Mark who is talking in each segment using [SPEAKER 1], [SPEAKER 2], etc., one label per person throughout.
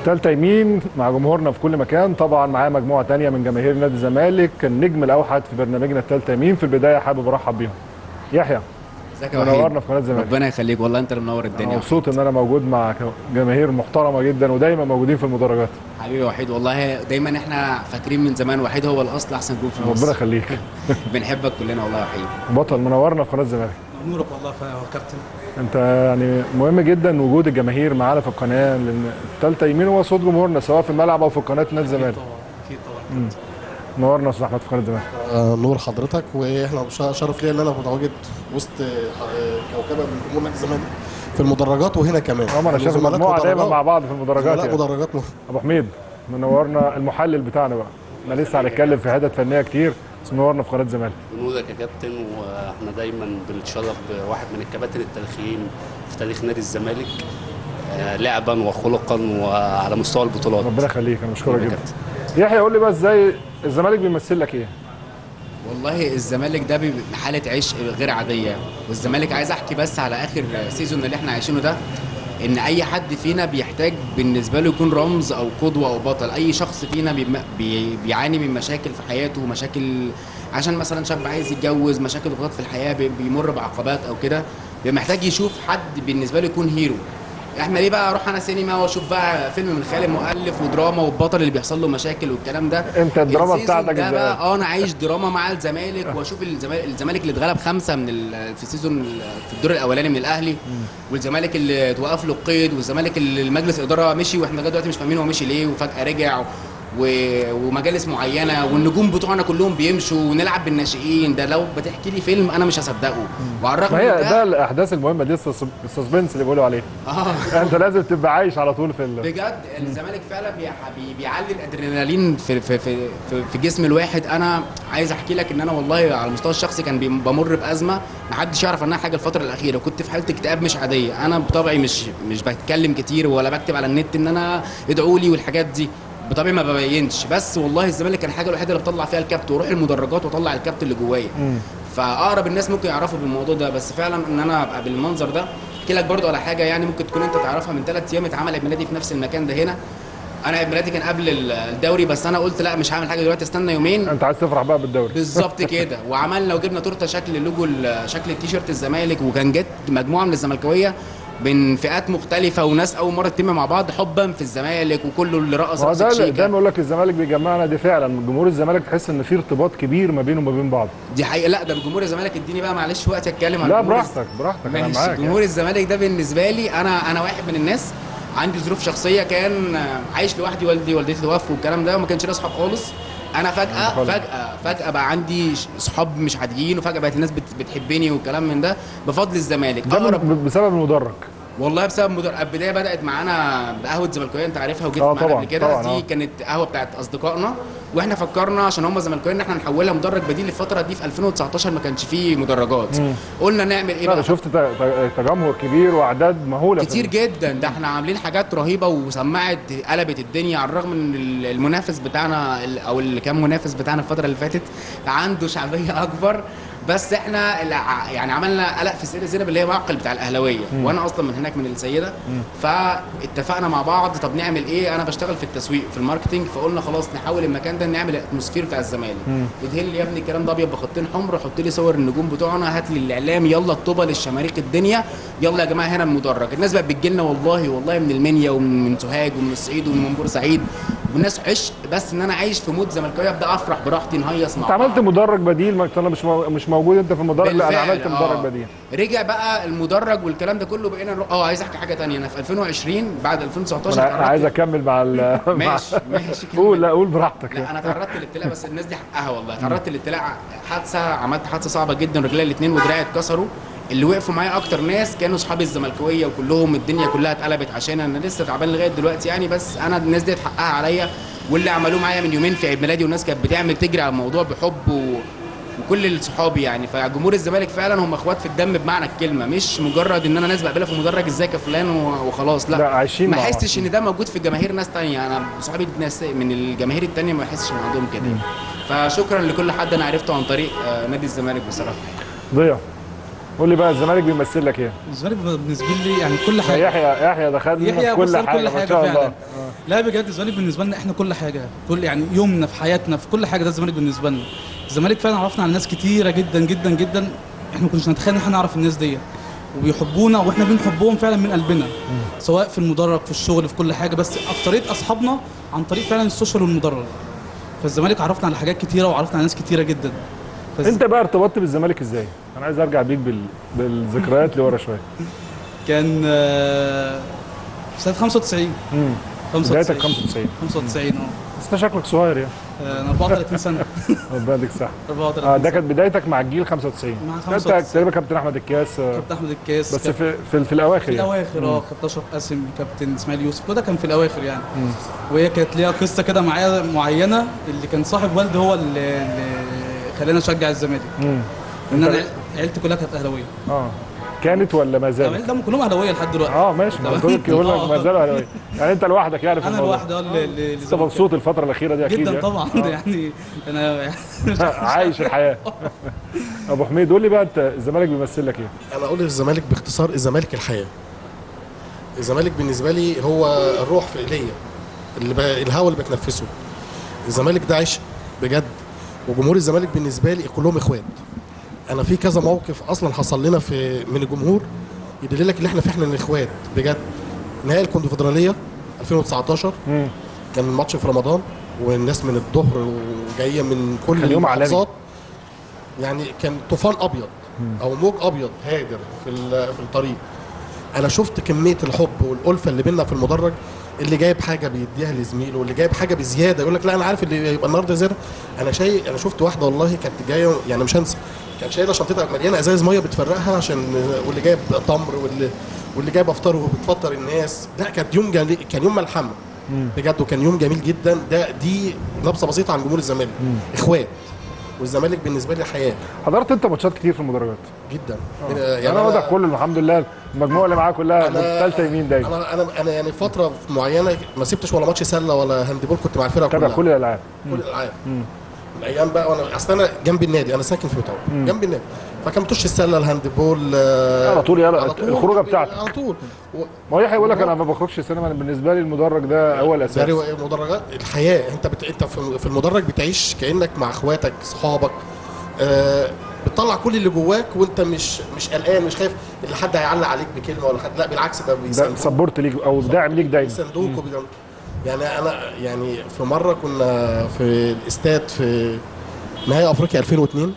[SPEAKER 1] تالتة يمين مع جمهورنا في كل مكان طبعا معايا مجموعة تانية من جماهير نادي الزمالك النجم الأوحد في برنامجنا التالتة يمين في البداية حابب أرحب بيهم يحيى
[SPEAKER 2] ازيك يا وحيد
[SPEAKER 1] منورنا في قناة الزمالك
[SPEAKER 2] ربنا يخليك والله انت اللي منور
[SPEAKER 1] أنا
[SPEAKER 2] الدنيا
[SPEAKER 1] مبسوط إن أنا موجود مع جماهير محترمة جدا ودايما موجودين في المدرجات
[SPEAKER 2] حبيبي يا وحيد والله دايما احنا فاكرين من زمان وحيد هو الاصل احسن جول في
[SPEAKER 1] ربنا
[SPEAKER 2] مصر
[SPEAKER 1] يخليك
[SPEAKER 2] بنحبك كلنا والله يا وحيد
[SPEAKER 1] بطل منورنا في قناة الزمالك
[SPEAKER 3] نورك والله يا كابتن
[SPEAKER 1] انت يعني مهم جدا وجود الجماهير معانا في القناه لان الثالثه يمين هو صوت جمهورنا سواء في الملعب او في قناه نادي الزمالك
[SPEAKER 3] طبعا اكيد طبعا
[SPEAKER 1] نورنا يا استاذ احمد في قناه الزمالك
[SPEAKER 4] آه، نور حضرتك واحنا ش- شرف ليا ان انا متواجد وسط آه، كوكبه من جمهور نادي الزمالك في المدرجات وهنا كمان
[SPEAKER 1] هم انا شايف
[SPEAKER 4] زملاء
[SPEAKER 1] المجموعه دايما
[SPEAKER 4] مدرجات.
[SPEAKER 1] مع بعض في المدرجات
[SPEAKER 4] زملاء
[SPEAKER 1] يعني.
[SPEAKER 4] مدرجات م-
[SPEAKER 1] ابو حميد منورنا المحلل بتاعنا بقى احنا لسه هنتكلم في حتت فنيه كتير بس منورنا في قناه الزمالك
[SPEAKER 5] بنودك يا كابتن واحنا دايما بنتشرف بواحد من الكباتن التاريخيين في تاريخ نادي الزمالك آه، لعبا وخلقا وعلى مستوى البطولات
[SPEAKER 1] ربنا يخليك انا بشكرك
[SPEAKER 5] يا
[SPEAKER 1] جدا
[SPEAKER 5] كابتن.
[SPEAKER 1] يحيى قول لي بقى ازاي الزمالك بيمثل لك ايه
[SPEAKER 2] والله الزمالك ده بيبقى حاله عشق غير عاديه والزمالك عايز احكي بس على اخر سيزون اللي احنا عايشينه ده ان اي حد فينا بيحتاج بالنسبه له يكون رمز او قدوه او بطل اي شخص فينا بيم- بي بيعاني من مشاكل في حياته مشاكل عشان مثلا شاب عايز يتجوز مشاكل ضغوطات في الحياه بي- بيمر بعقبات او كده بيبقى محتاج يشوف حد بالنسبه له يكون هيرو احنا ليه بقى اروح انا سينما واشوف بقى فيلم من خيال المؤلف ودراما والبطل اللي بيحصل له مشاكل والكلام ده
[SPEAKER 1] انت الدراما
[SPEAKER 2] السيزون
[SPEAKER 1] بتاعتك
[SPEAKER 2] ده
[SPEAKER 1] ازاي
[SPEAKER 2] بقى اه انا عايش دراما مع الزمالك واشوف الزمالك الزمالك اللي اتغلب خمسه من ال- في السيزون ال- في الدور الاولاني من الاهلي والزمالك اللي اتوقف له القيد والزمالك اللي المجلس الاداره مشي واحنا لغايه دلوقتي مش فاهمين هو مشي ليه وفجاه رجع و... ومجالس معينه والنجوم بتوعنا كلهم بيمشوا ونلعب بالناشئين ده لو بتحكي لي فيلم انا مش هصدقه وعلى الرغم
[SPEAKER 1] ما
[SPEAKER 2] من
[SPEAKER 1] هي ده الاحداث المهمه دي السس- السسبنس اللي بيقولوا عليه
[SPEAKER 2] اه
[SPEAKER 1] انت لازم تبقى عايش على طول في ال...
[SPEAKER 2] بجد الزمالك فعلا بي- بي- بيعلي الادرينالين في في في في, في جسم الواحد انا عايز احكي لك ان انا والله على المستوى الشخصي كان بي- بمر بازمه ما حدش يعرف عنها حاجه الفتره الاخيره كنت في حاله اكتئاب مش عاديه انا بطبعي مش مش بتكلم كتير ولا بكتب على النت ان انا ادعوا لي والحاجات دي بطبعي ما ببينش بس والله الزمالك كان الحاجه الوحيده اللي بطلع فيها الكابت واروح المدرجات واطلع الكابت اللي جوايا فاقرب الناس ممكن يعرفوا بالموضوع ده بس فعلا ان انا ابقى بالمنظر ده احكي لك برضو على حاجه يعني ممكن تكون انت تعرفها من ثلاث ايام اتعمل عيد ميلادي في نفس المكان ده هنا انا عيد ميلادي كان قبل ال- الدوري بس انا قلت لا مش هعمل حاجه دلوقتي استنى يومين
[SPEAKER 1] انت عايز تفرح بقى بالدوري
[SPEAKER 2] بالظبط كده وعملنا وجبنا تورته شكل اللوجو ال- شكل التيشيرت الزمالك وكان جت مجموعه من الزملكاويه من فئات مختلفه وناس اول مره تتم مع بعض حبا في الزمالك وكله اللي رقص
[SPEAKER 1] هو
[SPEAKER 2] رقصة
[SPEAKER 1] ده
[SPEAKER 2] شيكا.
[SPEAKER 1] دايما يقول لك الزمالك بيجمعنا دي فعلا جمهور الزمالك تحس ان في ارتباط كبير ما بينه وما بين بعض
[SPEAKER 2] دي حقيقه لا ده جمهور الزمالك اديني بقى معلش وقت اتكلم عن
[SPEAKER 1] لا
[SPEAKER 2] جمهور
[SPEAKER 1] براحتك براحتك انا
[SPEAKER 2] ماشي
[SPEAKER 1] معاك
[SPEAKER 2] جمهور الزمالك ده بالنسبه لي انا انا واحد من الناس عندي ظروف شخصيه كان آه، عايش لوحدي والدي والدتي توفوا والكلام ده وما كانش لي اصحاب خالص انا فجاه
[SPEAKER 1] خالص.
[SPEAKER 2] فجاه فجاه بقى عندي ش- صحاب مش عاديين وفجاه بقت الناس بت- بتحبني والكلام من ده بفضل الزمالك
[SPEAKER 1] ده
[SPEAKER 2] اقرب
[SPEAKER 1] من- بسبب المدرج
[SPEAKER 2] والله بسبب مدر... البدايه بدات معانا بقهوه زملكاويه انت عارفها وجيت
[SPEAKER 1] آه
[SPEAKER 2] معانا
[SPEAKER 1] طبعاً،
[SPEAKER 2] قبل كده
[SPEAKER 1] طبعاً،
[SPEAKER 2] دي
[SPEAKER 1] آه.
[SPEAKER 2] كانت قهوه بتاعت اصدقائنا واحنا فكرنا عشان هم زملكاويه ان احنا نحولها مدرج بديل الفتره دي في 2019 ما كانش فيه مدرجات قلنا نعمل ايه
[SPEAKER 1] لا انا
[SPEAKER 2] بقى
[SPEAKER 1] شفت ت- ت- تجمهر كبير واعداد مهوله في
[SPEAKER 2] كتير جدا ده احنا عاملين حاجات رهيبه وسمعت قلبت الدنيا على الرغم من ال- المنافس بتاعنا ال- او اللي كان منافس بتاعنا الفتره اللي فاتت عنده شعبيه اكبر بس احنا الع- يعني عملنا قلق في سيدة زينب اللي هي معقل بتاع الاهلاويه وانا اصلا من هناك من السيده فاتفقنا مع بعض طب نعمل ايه انا بشتغل في التسويق في الماركتينج فقلنا خلاص نحاول المكان ده نعمل الاتموسفير بتاع الزمالك ادهن لي يا ابني الكلام ده ابيض بخطين حمر حط لي صور النجوم بتوعنا هات لي الاعلام يلا الطوبه للشماريخ الدنيا يلا يا جماعه هنا المدرج الناس بقت بتجي لنا والله والله من المنيا ومن من سوهاج ومن الصعيد ومن بورسعيد والناس عشق بس ان انا عايش في مود زملكاويه ابدا افرح براحتي نهيص مع
[SPEAKER 1] انت عملت
[SPEAKER 2] بعض.
[SPEAKER 1] مدرج بديل ما انا مش مو- مش موجود انت في المدرج لا انا
[SPEAKER 2] بالفعل،
[SPEAKER 1] عملت مدرج
[SPEAKER 2] آه.
[SPEAKER 1] بديل
[SPEAKER 2] رجع بقى المدرج والكلام ده كله بقينا نروح اه عايز احكي حاجه تانية انا في 2020 بعد 2019
[SPEAKER 1] انا أنا عايز
[SPEAKER 2] اتعرضت-
[SPEAKER 1] اكمل مع ال مع-
[SPEAKER 2] ماشي ماشي كمل.
[SPEAKER 1] قول لا قول براحتك
[SPEAKER 2] لا انا تعرضت للابتلاء بس الناس دي حقها والله تعرضت للابتلاء حادثه عملت حادثه صعبه جدا رجلي الاثنين ودراعي اتكسروا اللي وقفوا معايا اكتر ناس كانوا اصحابي الزملكاويه وكلهم الدنيا كلها اتقلبت عشان انا لسه تعبان لغايه دلوقتي يعني بس انا الناس ديت حقها عليا واللي عملوه معايا من يومين في عيد ميلادي والناس كانت بتعمل تجري على الموضوع بحب و... وكل صحابي يعني فجمهور الزمالك فعلا هم اخوات في الدم بمعنى الكلمه مش مجرد ان انا ناس بقابلها في مدرج ازيك يا فلان و- وخلاص لا,
[SPEAKER 1] لا، عايشين
[SPEAKER 2] ما
[SPEAKER 1] مع بعض.
[SPEAKER 2] حستش ان ده موجود في جماهير ناس تانية انا صحابي ناس من الجماهير التانية ما بحسش ان عندهم كده فشكرا لكل حد انا عرفته عن طريق آه، نادي الزمالك بصراحه
[SPEAKER 1] ضياء قول لي بقى الزمالك بيمثل لك ايه
[SPEAKER 3] الزمالك بالنسبه لي يعني كل حاجه
[SPEAKER 1] يحيى يحيى دخلنا
[SPEAKER 3] يحيى
[SPEAKER 1] في كل
[SPEAKER 3] بص
[SPEAKER 1] حاجه
[SPEAKER 3] كل
[SPEAKER 1] ما
[SPEAKER 3] حاجه
[SPEAKER 1] شاء الله
[SPEAKER 3] فعلا لا بجد الزمالك بالنسبه لنا احنا كل حاجه كل يعني يومنا في حياتنا في كل حاجه ده الزمالك بالنسبه لنا الزمالك فعلا عرفنا على ناس كتيره جدا جدا جدا احنا ما كناش نتخيل ان احنا نعرف الناس دي وبيحبونا واحنا بنحبهم فعلا من قلبنا سواء في المدرج في الشغل في كل حاجه بس اكتريه اصحابنا عن طريق فعلا السوشيال والمدرج فالزمالك عرفنا على حاجات كتيره وعرفنا على ناس كتيره جدا فالز-
[SPEAKER 1] انت بقى ارتبطت بالزمالك ازاي انا عايز ارجع بيك بال... بالذكريات لورا شويه
[SPEAKER 3] كان آه، سنه 95
[SPEAKER 1] امم
[SPEAKER 3] 95
[SPEAKER 1] بدايتك 95
[SPEAKER 3] 95 اه
[SPEAKER 1] بس انت شكلك صغير يعني
[SPEAKER 3] آه، انا 34 سنه
[SPEAKER 1] ربنا يديك صح
[SPEAKER 3] 34
[SPEAKER 1] اه ده كانت بدايتك مع الجيل 95
[SPEAKER 3] مع
[SPEAKER 1] انت
[SPEAKER 3] 95.
[SPEAKER 1] تقريبا كابتن احمد الكاس آه،
[SPEAKER 3] كابتن احمد الكاس
[SPEAKER 1] بس
[SPEAKER 3] كابتن-
[SPEAKER 1] في في, في الاواخر
[SPEAKER 3] في
[SPEAKER 1] يعني
[SPEAKER 3] الاواخر اه كابتن اشرف قاسم كابتن اسماعيل يوسف كل ده كان في الاواخر يعني وهي كانت ليها قصه كده معايا معينه اللي كان صاحب والدي هو اللي, اللي خلاني اشجع الزمالك
[SPEAKER 1] امم
[SPEAKER 3] ان انا
[SPEAKER 1] انت-
[SPEAKER 3] عيلتي كلها كانت اهلاويه
[SPEAKER 1] اه كانت ولا ما زالت؟
[SPEAKER 3] العيله كلهم اهلاويه لحد دلوقتي
[SPEAKER 1] اه ماشي ما قلت لك يقول لك ما زالوا اهلاويه يعني انت لوحدك يعني في
[SPEAKER 3] انا
[SPEAKER 1] الموضوع
[SPEAKER 3] لوحدي اه اللي- اللي
[SPEAKER 1] انت مبسوط الفتره الاخيره دي اكيد
[SPEAKER 3] جدا
[SPEAKER 1] يعني.
[SPEAKER 3] طبعا
[SPEAKER 1] آه.
[SPEAKER 3] يعني انا
[SPEAKER 1] عايش الحياه ابو حميد قول لي بقى انت الزمالك بيمثل لك ايه؟
[SPEAKER 4] انا اقول الزمالك باختصار الزمالك الحياه الزمالك بالنسبه لي هو الروح في ايديا اللي ب... الهواء اللي بتنفسه الزمالك ده عشق بجد وجمهور الزمالك بالنسبه لي كلهم اخوات انا في كذا موقف اصلا حصل لنا في من الجمهور يدللك ان احنا فعلا اخوات بجد نهائي الكونفدراليه 2019
[SPEAKER 1] مم.
[SPEAKER 4] كان الماتش في رمضان والناس من الظهر وجايه من كل
[SPEAKER 1] كان يوم عالمي.
[SPEAKER 4] المحافظات يعني كان طوفان ابيض او موج ابيض هادر في ال- في الطريق انا شفت كميه الحب والالفه اللي بينا في المدرج اللي جايب حاجه بيديها لزميله واللي جايب حاجه بزياده يقول لك لا انا عارف اللي يبقى النهارده زياده انا شايف انا شفت واحده والله كانت جايه يعني مش هنسى كانت شايله شنطتها مليانه ازاز ميه بتفرقها عشان واللي جايب تمر واللي واللي جايب افطار وبتفطر الناس لا كانت يوم جميل كان يوم ملحمه بجد وكان يوم جميل جدا ده دي نبذه بسيطه عن جمهور الزمالك اخوات والزمالك بالنسبه لي حياه
[SPEAKER 1] حضرت انت ماتشات كتير في المدرجات
[SPEAKER 4] جدا
[SPEAKER 1] يعني انا واضح كله الحمد لله المجموعه اللي معاها كلها
[SPEAKER 4] أنا-
[SPEAKER 1] ثالثه يمين دايما
[SPEAKER 4] انا انا انا يعني فتره معينه ما سبتش ولا ماتش سله ولا هاندبول كنت مع الفرقه
[SPEAKER 1] تابع
[SPEAKER 4] كلها
[SPEAKER 1] كل الالعاب
[SPEAKER 4] كل الالعاب الايام بقى وانا اصل انا جنب النادي انا ساكن في بتاعه جنب النادي فكان ماتش السله الهاندبول آه،
[SPEAKER 1] على طول يلا الخروجه بتاعتك
[SPEAKER 4] على طول و-
[SPEAKER 1] ما هو يحيى يقول لك انا ما بخرجش سينما أنا بالنسبه لي المدرج ده اول
[SPEAKER 4] ده
[SPEAKER 1] اساس
[SPEAKER 4] روا- مدرجات الحياه انت بت... انت في في المدرج بتعيش كانك مع اخواتك اصحابك آه بتطلع كل اللي جواك وانت مش مش قلقان مش خايف ان حد هيعلق عليك بكلمه ولا حد لا بالعكس ده
[SPEAKER 1] ده
[SPEAKER 4] بيساندوك
[SPEAKER 1] سبورت ليك او داعم ليك دايما
[SPEAKER 4] بيساندوك وبيجم- يعني انا يعني في مره كنا في الاستاد في نهائي افريقيا 2002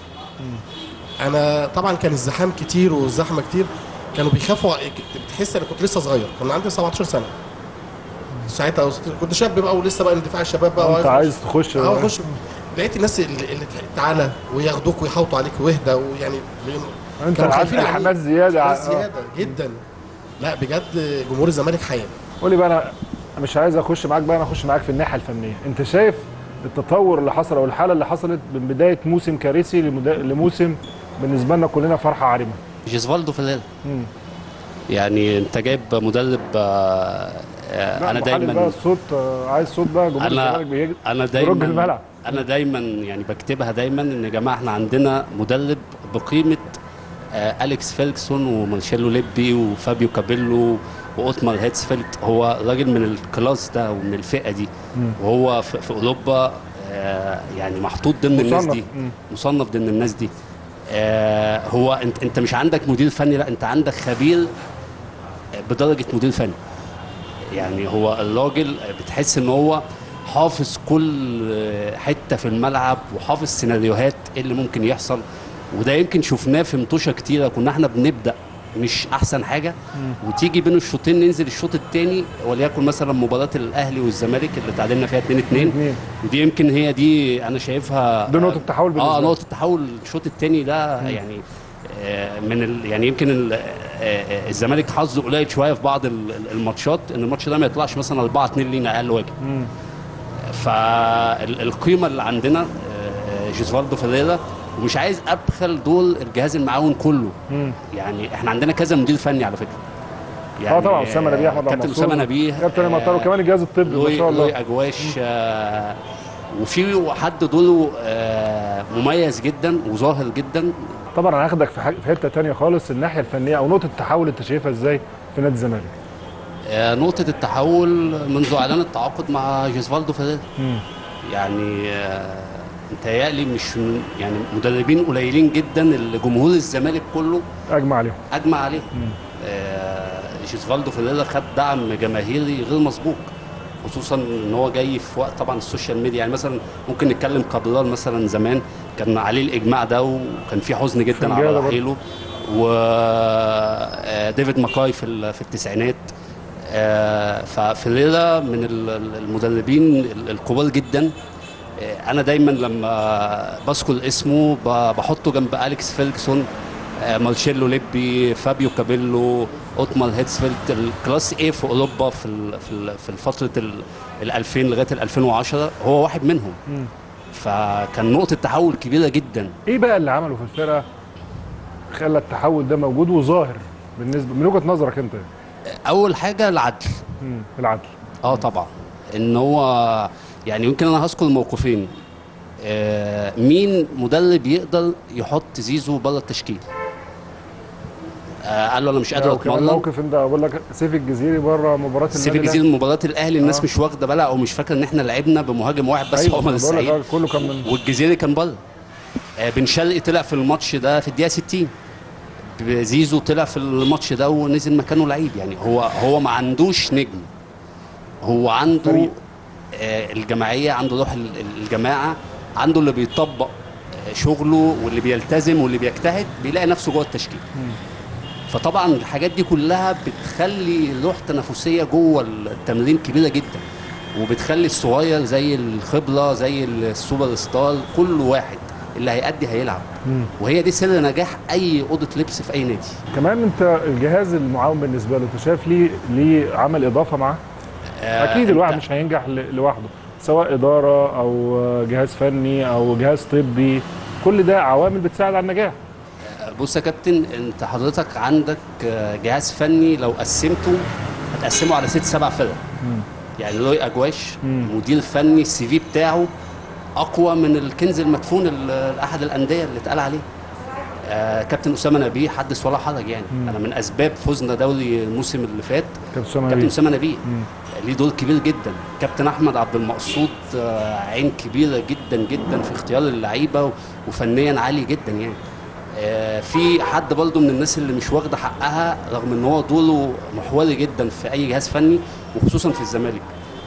[SPEAKER 4] انا طبعا كان الزحام كتير والزحمه كتير كانوا بيخافوا بتحس انا كنت لسه صغير كان عندي 17 سنه ساعتها كنت شاب بقى ولسه بقى اندفاع الشباب بقى
[SPEAKER 1] انت عايز تخش
[SPEAKER 4] اه اخش لقيت الناس اللي, اللي تعالى وياخدوك ويحوطوا عليك واهدى ويعني
[SPEAKER 1] انت
[SPEAKER 4] كانوا
[SPEAKER 1] عارف
[SPEAKER 4] خايفين عليك.
[SPEAKER 1] الحماس زياده
[SPEAKER 4] حماس
[SPEAKER 1] آه.
[SPEAKER 4] زياده جدا لا بجد جمهور الزمالك حياه
[SPEAKER 1] قول لي بقى انا مش عايز اخش معاك بقى انا اخش معاك في الناحيه الفنيه انت شايف التطور اللي حصل او الحاله اللي حصلت من بدايه موسم كارثي لمدا- لموسم بالنسبه لنا كلنا فرحه عارمه
[SPEAKER 5] جيزفالدو فلال
[SPEAKER 1] مم.
[SPEAKER 5] يعني انت جايب مدرب آه، آه،
[SPEAKER 1] لا،
[SPEAKER 5] انا
[SPEAKER 1] محلل بقى
[SPEAKER 5] دايما
[SPEAKER 1] الصوت آه، عايز صوت بقى جمهور
[SPEAKER 5] انا
[SPEAKER 1] الزمالك بيجري
[SPEAKER 5] انا
[SPEAKER 1] برج
[SPEAKER 5] دايما
[SPEAKER 1] الملعب
[SPEAKER 5] انا دايما يعني بكتبها دايما ان يا جماعه احنا عندنا مدرب بقيمه آه، اليكس فيلكسون ومارشيلو ليبي وفابيو كابيلو واوتمار هيتسفيلد هو راجل من الكلاس ده ومن الفئه دي وهو في, في اوروبا آه، يعني محطوط ضمن الناس
[SPEAKER 1] مصنف.
[SPEAKER 5] دي
[SPEAKER 1] مم.
[SPEAKER 5] مصنف ضمن الناس دي آه، هو انت انت مش عندك مدير فني لا انت عندك خبير بدرجه مدير فني يعني هو الراجل بتحس ان هو حافظ كل حته في الملعب وحافظ سيناريوهات ايه اللي ممكن يحصل وده يمكن شفناه في مطوشه كتيره كنا احنا بنبدا مش احسن حاجه وتيجي بين الشوطين ننزل الشوط الثاني وليكن مثلا مباراه الاهلي والزمالك اللي تعادلنا فيها 2 2
[SPEAKER 1] اتنين.
[SPEAKER 5] ودي يمكن هي دي انا شايفها
[SPEAKER 1] دي نقطة تحول بالنسبة
[SPEAKER 5] اه
[SPEAKER 1] لك.
[SPEAKER 5] نقطه تحول الشوط الثاني ده يعني آه، من ال يعني يمكن ال- آه، آه، الزمالك حظه قليل شويه في بعض ال- ال- الماتشات ان الماتش ده ما يطلعش مثلا 4 2 لينا اقل واجب فالقيمه اللي عندنا آه، جيزفالدو فيريرا ومش عايز ابخل دول الجهاز المعاون كله
[SPEAKER 1] مم.
[SPEAKER 5] يعني احنا عندنا كذا مدير فني على فكره يعني
[SPEAKER 1] اه طبعا اسامه نبيه احمد عبد
[SPEAKER 5] كابتن
[SPEAKER 1] المنصور
[SPEAKER 5] اسامه نبيه
[SPEAKER 1] كابتن
[SPEAKER 5] آه،
[SPEAKER 1] المطار وكمان الجهاز الطبي ما
[SPEAKER 5] لوي
[SPEAKER 1] شاء
[SPEAKER 5] لوي
[SPEAKER 1] الله
[SPEAKER 5] اجواش آه، وفي حد دوله آه، مميز جدا وظاهر جدا
[SPEAKER 1] طبعا انا هاخدك في, حاجة في حته تانية خالص الناحيه الفنيه او نقطه التحول انت شايفها ازاي في نادي الزمالك
[SPEAKER 5] آه، نقطة التحول منذ إعلان التعاقد مع جيزفالدو فيريرا
[SPEAKER 1] مم.
[SPEAKER 5] يعني آه، متهيألي مش من- يعني مدربين قليلين جدا اللي جمهور الزمالك كله
[SPEAKER 1] اجمع عليهم
[SPEAKER 5] اجمع عليه آه، جيزفالدو فيريرا خد دعم جماهيري غير مسبوق خصوصا ان هو جاي في وقت طبعا السوشيال ميديا يعني مثلا ممكن نتكلم كابرال مثلا زمان كان عليه الاجماع ده وكان في حزن جدا
[SPEAKER 1] فنجادة
[SPEAKER 5] على
[SPEAKER 1] برضه.
[SPEAKER 5] رحيله وديفيد ماكاي في ال- في التسعينات آه، ففيريرا من ال- ال- المدربين ال- الكبار جدا آه، انا دايما لما بذكر اسمه ب- بحطه جنب اليكس فيرجسون آه، مارشيلو ليبي فابيو كابيلو اوتمار هيتسفيلد الكلاس ايه في اوروبا في ال- في ال- في فتره ال- ال 2000 لغايه ال 2010 هو واحد منهم
[SPEAKER 1] مم.
[SPEAKER 5] فكان نقطه تحول كبيره جدا
[SPEAKER 1] ايه بقى اللي عمله في الفرقه خلى التحول ده موجود وظاهر بالنسبه من وجهه نظرك انت
[SPEAKER 5] اول حاجه العدل
[SPEAKER 1] مم. العدل
[SPEAKER 5] اه طبعا ان هو يعني يمكن انا هذكر موقفين آه مين مدرب يقدر يحط زيزو بره التشكيل آه قال له انا مش قادر
[SPEAKER 1] وكمان
[SPEAKER 5] اتمرن
[SPEAKER 1] موقف انت بقول لك سيف الجزيري بره مباراه
[SPEAKER 5] سيف
[SPEAKER 1] النادي
[SPEAKER 5] الجزيرة مباراة الاهلي الناس
[SPEAKER 1] آه.
[SPEAKER 5] مش واخده بالها او مش فاكره ان احنا لعبنا بمهاجم واحد بس
[SPEAKER 1] أيوة،
[SPEAKER 5] عمر
[SPEAKER 1] أنا بقول لك
[SPEAKER 5] السعيد
[SPEAKER 1] آه، كله كان من
[SPEAKER 5] والجزيري كان بره آه بن شرقي طلع في الماتش ده في الدقيقه 60 زيزو طلع في الماتش ده ونزل مكانه لعيب يعني هو هو ما عندوش نجم هو عنده
[SPEAKER 1] فريق.
[SPEAKER 5] آه الجماعيه عنده روح ال- ال- الجماعه عنده اللي بيطبق آه، شغله واللي بيلتزم واللي بيجتهد بيلاقي نفسه جوه التشكيل فطبعا الحاجات دي كلها بتخلي روح تنافسيه جوه التمرين كبيره جدا وبتخلي الصغير زي الخبره زي السوبر ستار كل واحد اللي هيأدي هيلعب
[SPEAKER 1] مم.
[SPEAKER 5] وهي دي سر نجاح اي اوضه لبس في اي نادي
[SPEAKER 1] كمان انت الجهاز المعاون بالنسبه له انت شايف ليه ليه عمل اضافه معاه
[SPEAKER 5] آه،
[SPEAKER 1] اكيد الواحد
[SPEAKER 5] أنت-
[SPEAKER 1] مش هينجح ل- لوحده سواء اداره او جهاز فني او جهاز طبي كل ده عوامل بتساعد على النجاح
[SPEAKER 5] بص يا كابتن انت حضرتك عندك آه، جهاز فني لو قسمته هتقسمه على ست سبع فرق يعني لوي اجواش
[SPEAKER 1] مم.
[SPEAKER 5] مدير فني السي في بتاعه اقوى من الكنز المدفون ال- لاحد الانديه اللي اتقال عليه آه كابتن اسامه نبيه حدث ولا حرج يعني
[SPEAKER 1] مم.
[SPEAKER 5] انا من اسباب فوزنا دوري الموسم اللي فات
[SPEAKER 1] كابتن اسامه
[SPEAKER 5] كابتن
[SPEAKER 1] نبيل.
[SPEAKER 5] اسامه نبيه
[SPEAKER 1] مم.
[SPEAKER 5] ليه دور كبير جدا كابتن احمد عبد المقصود آه، عين كبيره جدا جدا في اختيار اللعيبه و- وفنيا عالي جدا يعني آه، في حد برضه من الناس اللي مش واخده حقها رغم ان هو دوره محوري جدا في اي جهاز فني وخصوصا في الزمالك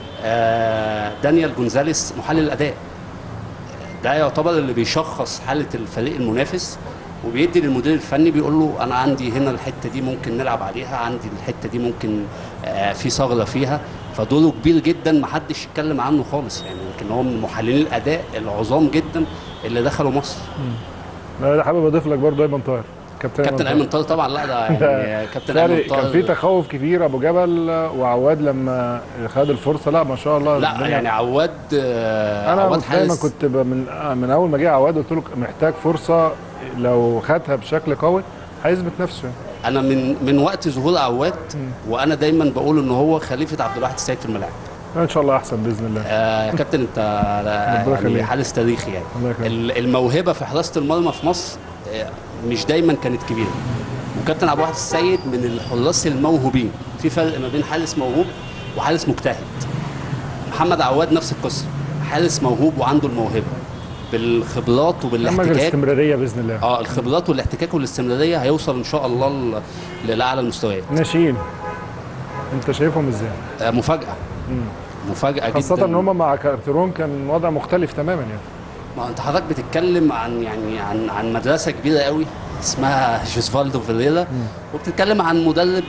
[SPEAKER 5] آه، دانيال جونزاليس محلل الاداء ده يعتبر اللي بيشخص حاله الفريق المنافس وبيدي للمدير الفني بيقول له انا عندي هنا الحته دي ممكن نلعب عليها عندي الحته دي ممكن آه، في ثغره فيها فدوره كبير جدا ما حدش يتكلم عنه خالص يعني يمكن هو من محللين الاداء العظام جدا اللي دخلوا مصر
[SPEAKER 1] انا حابب اضيف لك برضه ايمن طاهر كابتن
[SPEAKER 5] كابتن ايمن طاهر طبعا لا ده يعني كابتن
[SPEAKER 1] طاهر
[SPEAKER 5] ايمن
[SPEAKER 1] كان في
[SPEAKER 5] طاهر
[SPEAKER 1] تخوف كبير ابو جبل وعواد لما خد الفرصه لا ما شاء الله
[SPEAKER 5] لا
[SPEAKER 1] الدنيا-
[SPEAKER 5] يعني عواد آه،
[SPEAKER 1] انا
[SPEAKER 5] عواد
[SPEAKER 1] دايما
[SPEAKER 5] حارس
[SPEAKER 1] كنت ب- من من اول ما جه عواد قلت له محتاج فرصه لو خدها بشكل قوي هيثبت نفسه يعني.
[SPEAKER 5] انا من من وقت ظهور عواد
[SPEAKER 1] مم.
[SPEAKER 5] وانا دايما بقول ان هو خليفه عبد الواحد السيد في الملاعب
[SPEAKER 1] ان شاء الله احسن باذن الله
[SPEAKER 5] آه يا كابتن انت
[SPEAKER 1] ربنا
[SPEAKER 5] يعني
[SPEAKER 1] يخليك.
[SPEAKER 5] حارس تاريخي يعني
[SPEAKER 1] الله يخليك.
[SPEAKER 5] ال- الموهبه في حراسه المرمى في مصر آه، مش دايما كانت كبيره وكابتن عبد الواحد السيد من الحراس الموهوبين في فرق ما بين حارس موهوب وحارس مجتهد محمد عواد نفس القصه حارس موهوب وعنده الموهبه بالخبرات
[SPEAKER 1] اما
[SPEAKER 5] وبالاحتكاك
[SPEAKER 1] الاستمراريه باذن الله
[SPEAKER 5] اه الخبرات والاحتكاك والاستمراريه هيوصل ان شاء الله ل- لاعلى المستويات
[SPEAKER 1] ناشئين انت شايفهم ازاي؟
[SPEAKER 5] آه، مفاجاه
[SPEAKER 1] مم.
[SPEAKER 5] مفاجاه
[SPEAKER 1] خاصة
[SPEAKER 5] جدا
[SPEAKER 1] ان هم مع كارترون كان وضع مختلف تماما يعني
[SPEAKER 5] ما انت حضرتك بتتكلم عن يعني عن عن مدرسه كبيره قوي اسمها جوزفالدو فيريرا وبتتكلم عن مدرب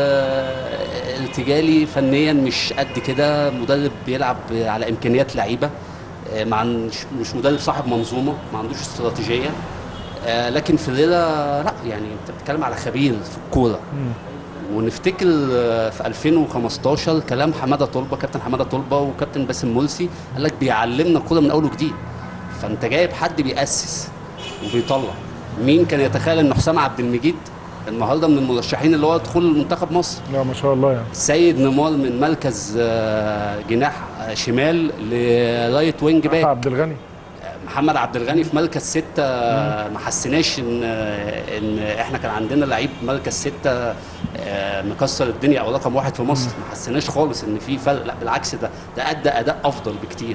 [SPEAKER 5] آه، ارتجالي فنيا مش قد كده مدرب بيلعب على امكانيات لعيبه آه، مع مش مش مدرب صاحب منظومه ما عندوش استراتيجيه آه، لكن فيريرا لا يعني انت بتتكلم على خبير في الكوره ونفتكر آه، في 2015 كلام حماده طلبه كابتن حماده طلبه وكابتن باسم مرسي قال لك بيعلمنا الكوره من اول وجديد فانت جايب حد بيأسس وبيطلع مين كان يتخيل ان حسام عبد المجيد النهارده من المرشحين اللي هو دخول منتخب مصر
[SPEAKER 1] لا ما شاء الله يعني
[SPEAKER 5] سيد نيمار من مركز آه، جناح آه، شمال لرايت وينج باك
[SPEAKER 1] عبد الغني
[SPEAKER 5] محمد عبد الغني في مركز ستة ما حسيناش ان ان احنا كان عندنا لعيب مركز ستة آه، مكسر الدنيا او رقم واحد في مصر ما حسيناش خالص ان في فرق لا بالعكس ده ده ادى اداء افضل بكتير